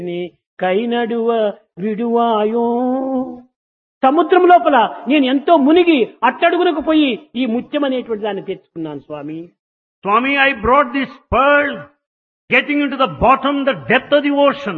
కైనడువ విడువాయో సముద్రం లోపల నేను ఎంతో మునిగి అట్టడుగునకు పోయి ఈ ముత్యం అనేటువంటి దాన్ని తెచ్చుకున్నాను స్వామి Swami, I brought this pearl getting into the bottom, the depth of the ocean.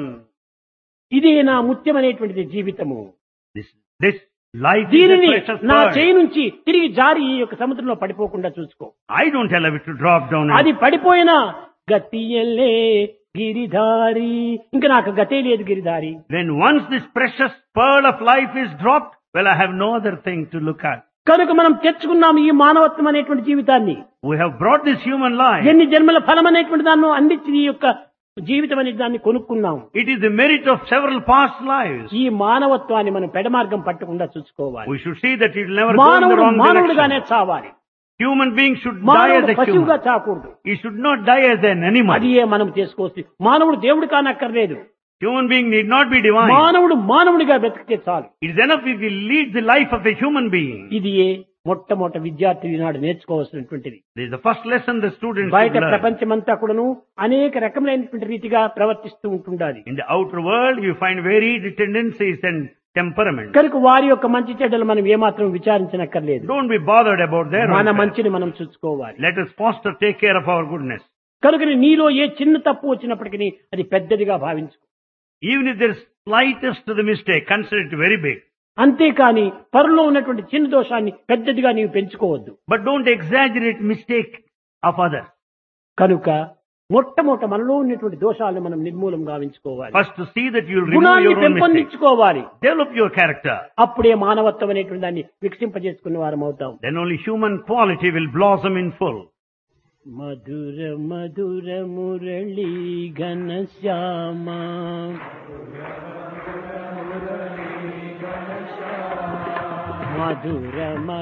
ఇదే నా ముత్యం అనేటువంటిది జీవితము This, this life is a దీనిని precious నా pearl. చేయి నుంచి తిరిగి జారి ఈ యొక్క సముద్రంలో పడిపోకుండా చూసుకో I don't allow it to drop down. and- అది పడిపోయినా గతియల్లే గిరిధారి ఇంకా నాకు గతే లేదు Giridhari When once this precious pearl of life is dropped, well, I have no other thing to look at. కనుక మనం తెచ్చుకున్నాం ఈ మానవత్వం అనేటువంటి జీవితాన్ని We have brought this human life. ఎన్ని జన్మల ఫలం అనేటువంటి దాన్ని అందించి ఈ యొక్క జీవితం అనే దాన్ని కొనుక్కున్నాం It is the merit of several past lives. ఈ మానవత్వాన్ని మనం పెడమార్గం పట్టకుండా చూసుకోవాలి We should see that it will never go in the మానవుడు wrong మానవుడిగానే direction. చావాలి Human beings should die as మానవుడు a పశువుగా human. చాకూడదు He should not die as an animal. అది మనం చేసుకోవచ్చు మానవుడు దేవుడు కానక్కర్లేదు Human being need not be divine. మానవుడు మానవుడిగా బ్రతికితే చాలు It is enough if he leads the life of a human being. ఇది ఏ మొట్టమొదటి విద్యార్థి ఈనాడు నేర్చుకోవాల్సినటువంటిది This is the first lesson the students బయట should learn. ప్రపంచమంతా కూడాను అనేక రకములైనటువంటి రీతిగా ప్రవర్తిస్తూ ఉంటుండాలి In the outer world, you find varied tendencies and temperaments. కనుక వారి యొక్క మంచి చెడ్డలు మనం ఏమాత్రం విచారించనక్కర్లేదు Don't be bothered about their మన welfare. మంచిని మనం చూసుకోవాలి Let us foster, take care of our goodness. కనుక నీలో ఏ చిన్న తప్పు వచ్చినప్పటికీ అది పెద్దదిగా భావించు Even if there is slightest to the mistake, consider it very big. అంతేకాని పరులో ఉన్నటువంటి చిన్న దోషాన్ని పెద్దదిగా నీవు పెంచుకోవద్దు But don't exaggerate mistake of others. కనుక మొట్టమొదట మనలో ఉన్నటువంటి దోషాలను మనం నిర్మూలం గావించుకోవాలి First to see that you will remove గుణాన్ని your own mistakes. పెంపొందించుకోవాలి Develop your character. అప్పుడే మానవత్వం అనేటువంటి దాన్ని వికసింపజేసుకున్న వారం అవుతాం Then only human quality will blossom in full. మధుర మధుర మురళీ ఘన శ్యామ మధుర